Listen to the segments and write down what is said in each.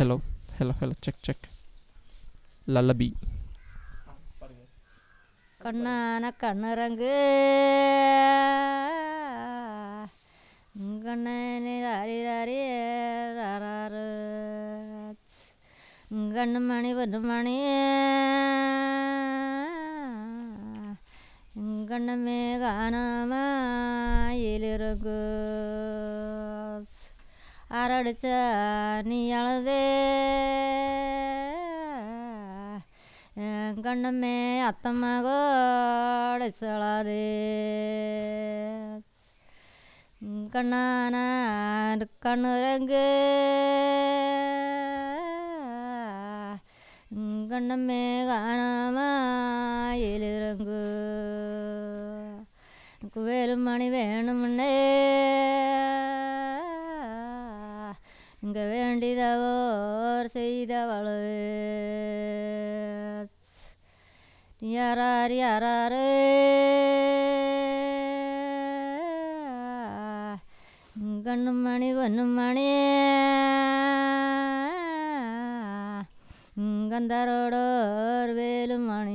hello hello hello check check lullaby கண்ணான கண்ணரங்கு கண்ணனி ராரி ராரி ராராரு கண்ணு மணி பொண்ணு மணி கண்ணமே காணாம இலிருக்கு அரடிச்ச நீ அழுதே கண்ணமே அத்தம்மாக சொல்லாதே கண்ணான கண்ணுரங்கு கண்ணமே காணாம எலிரங்கு வேலுமணி வேணும்னே இங்க வேண்டியதவோர் செய்தவளு யாரார் யாராரு கண்ணு மணி பொண்ணு மணி கந்தரோடோர் வேலுமணி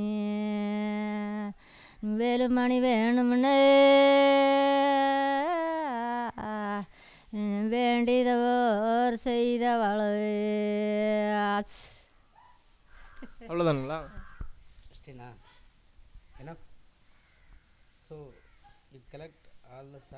வேலுமணி வேணும்னு வேண்டியதவோர் செய்தவளு அவ்வளோதானுங்களா Christina. Enough. So you collect all the